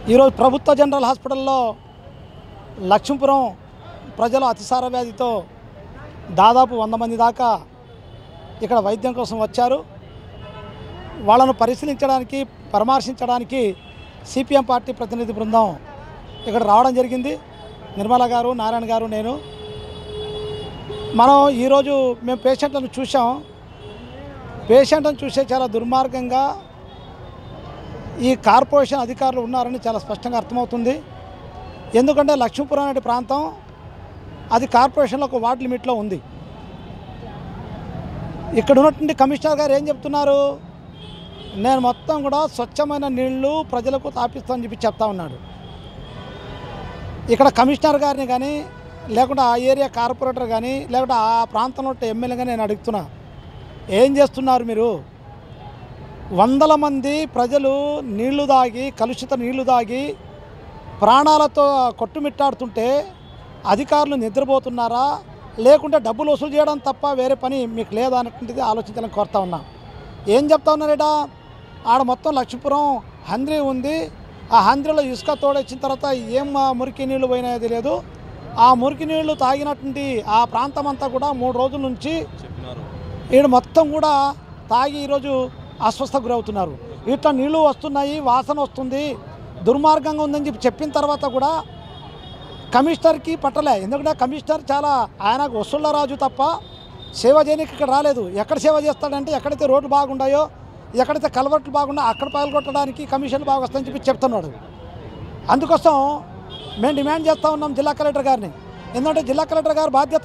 ఈరోజు ప్రభుత్వ జనరల్ హాస్పిటల్లో లక్ష్మీపురం ప్రజలు అతిసార వ్యాధితో దాదాపు వంద మంది దాకా ఇక్కడ వైద్యం కోసం వచ్చారు వాళ్ళను పరిశీలించడానికి పరామర్శించడానికి సిపిఎం పార్టీ ప్రతినిధి బృందం ఇక్కడ రావడం జరిగింది నిర్మల గారు నారాయణ గారు నేను మనం ఈరోజు మేము పేషెంట్లను చూసాం పేషెంట్లను చూసే చాలా దుర్మార్గంగా ఈ కార్పొరేషన్ అధికారులు ఉన్నారని చాలా స్పష్టంగా అర్థమవుతుంది ఎందుకంటే లక్ష్మీపురం అనే ప్రాంతం అది కార్పొరేషన్లో ఒక వార్డు లిమిట్లో ఉంది ఇక్కడ ఉన్నటువంటి కమిషనర్ గారు ఏం చెప్తున్నారు నేను మొత్తం కూడా స్వచ్ఛమైన నీళ్లు ప్రజలకు తాపిస్తానని చెప్పి చెప్తా ఉన్నాడు ఇక్కడ కమిషనర్ గారిని కానీ లేకుంటే ఆ ఏరియా కార్పొరేటర్ కానీ లేకుంటే ఆ ప్రాంతంలో ఎమ్మెల్యే కానీ నేను అడుగుతున్నా ఏం చేస్తున్నారు మీరు వందల మంది ప్రజలు నీళ్లు దాగి కలుషిత నీళ్లు దాగి ప్రాణాలతో కొట్టుమిట్టాడుతుంటే అధికారులు నిద్రపోతున్నారా లేకుంటే డబ్బులు వసూలు చేయడం తప్ప వేరే పని మీకు లేదా అనేటువంటిది ఆలోచించాలని కోరుతా ఉన్నా ఏం చెప్తా ఉన్నారేట ఆడ మొత్తం లక్ష్మీపురం హంద్రి ఉంది ఆ హంద్రిలో ఇసుక తోడొచ్చిన తర్వాత ఏం ఆ మురికి నీళ్లు పోయినాయో తెలియదు ఆ మురికి నీళ్లు తాగినటువంటి ఆ ప్రాంతం అంతా కూడా మూడు రోజుల నుంచి ఈడ మొత్తం కూడా తాగి ఈరోజు అస్వస్థకు గురవుతున్నారు ఇట్లా నీళ్లు వస్తున్నాయి వాసన వస్తుంది దుర్మార్గంగా ఉందని చెప్పి చెప్పిన తర్వాత కూడా కమిషనర్కి పట్టలే ఎందుకంటే కమిషనర్ చాలా ఆయనకు వసూళ్ళ రాజు తప్ప సేవ చేయడానికి ఇక్కడ రాలేదు ఎక్కడ సేవ చేస్తాడంటే ఎక్కడైతే రోడ్లు బాగుండాయో ఎక్కడైతే కలవట్లు బాగున్నాయో అక్కడ పాల్గొట్టడానికి కమిషన్ బాగా వస్తుందని చెప్పి చెప్తున్నాడు అందుకోసం మేము డిమాండ్ చేస్తూ ఉన్నాం జిల్లా కలెక్టర్ గారిని ఎందుకంటే జిల్లా కలెక్టర్ గారి బాధ్యత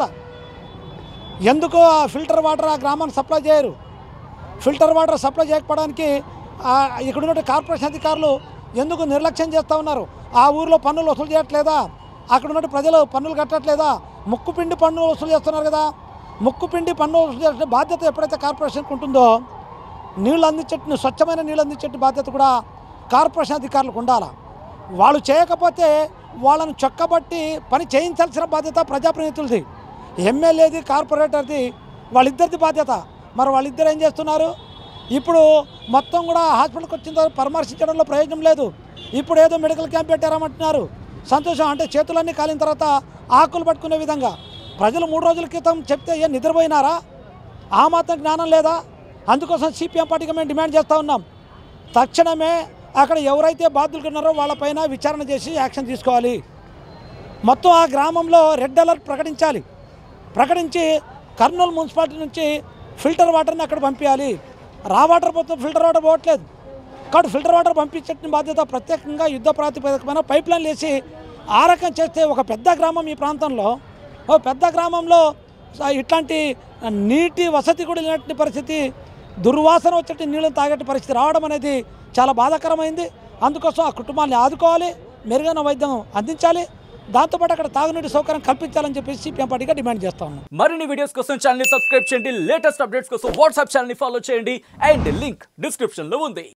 ఎందుకు ఆ ఫిల్టర్ వాటర్ ఆ గ్రామానికి సప్లై చేయరు ఫిల్టర్ వాటర్ సప్లై చేయకపోవడానికి ఆ ఇక్కడ ఉన్న కార్పొరేషన్ అధికారులు ఎందుకు నిర్లక్ష్యం చేస్తూ ఉన్నారు ఆ ఊరిలో పన్నులు వసూలు చేయట్లేదా అక్కడ ఉన్న ప్రజలు పన్నులు కట్టట్లేదా ముక్కుపిండి పన్నులు వసూలు చేస్తున్నారు కదా ముక్కుపిండి పన్ను వసూలు చేసిన బాధ్యత ఎప్పుడైతే కార్పొరేషన్కి ఉంటుందో నీళ్ళు అందించే స్వచ్ఛమైన నీళ్ళు అందించే బాధ్యత కూడా కార్పొరేషన్ అధికారులకు ఉండాలి వాళ్ళు చేయకపోతే వాళ్ళను చొక్కబట్టి పని చేయించాల్సిన బాధ్యత ప్రజాప్రతినిధులది ఎమ్మెల్యేది కార్పొరేటర్ది వాళ్ళిద్దరిది బాధ్యత మరి వాళ్ళిద్దరు ఏం చేస్తున్నారు ఇప్పుడు మొత్తం కూడా హాస్పిటల్కి వచ్చిన తర్వాత పరామర్శించడంలో ప్రయోజనం లేదు ఇప్పుడు ఏదో మెడికల్ క్యాంప్ పెట్టారమంటున్నారు సంతోషం అంటే చేతులన్నీ కాలిన తర్వాత ఆకులు పట్టుకునే విధంగా ప్రజలు మూడు రోజుల క్రితం చెప్తే ఏం నిద్రపోయినారా ఆ మాత్రం జ్ఞానం లేదా అందుకోసం సిపిఎం పార్టీగా మేము డిమాండ్ చేస్తూ ఉన్నాం తక్షణమే అక్కడ ఎవరైతే బాధ్యులు ఉన్నారో వాళ్ళపైన విచారణ చేసి యాక్షన్ తీసుకోవాలి మొత్తం ఆ గ్రామంలో రెడ్ అలర్ట్ ప్రకటించాలి ప్రకటించి కర్నూలు మున్సిపాలిటీ నుంచి ఫిల్టర్ వాటర్ని అక్కడ పంపించాలి రా వాటర్ పోతే ఫిల్టర్ వాటర్ పోవట్లేదు కాబట్టి ఫిల్టర్ వాటర్ పంపించే బాధ్యత ప్రత్యేకంగా యుద్ధ ప్రాతిపదికమైన పైప్ లైన్లు వేసి ఆ రకం చేస్తే ఒక పెద్ద గ్రామం ఈ ప్రాంతంలో ఓ పెద్ద గ్రామంలో స- ఇట్లాంటి నీటి వసతి కూడా లేనటువంటి పరిస్థితి దుర్వాసన వచ్చేటి నీళ్ళని తాగేటి పరిస్థితి రావడం అనేది చాలా బాధాకరమైంది అందుకోసం ఆ కుటుంబాన్ని ఆదుకోవాలి మెరుగైన వైద్యం అందించాలి దాంతోపాటు అక్కడ తాగునీటి సౌకర్యం కల్పించాలని చెప్పి సిపిఎం పార్టీగా డిమాండ్ చేస్తా ఉన్నాం మరిన్ని వీడియోస్ కోసం ఛానల్ ని సబ్స్క్రైబ్ చేయండి లేటెస్ట్ అప్డేట్స్ కోసం వాట్సాప్ ఛానల్ ని ఫాలో చేయండి అండ్ లింక్ డిస్క్రిప్షన్ లో ఉంది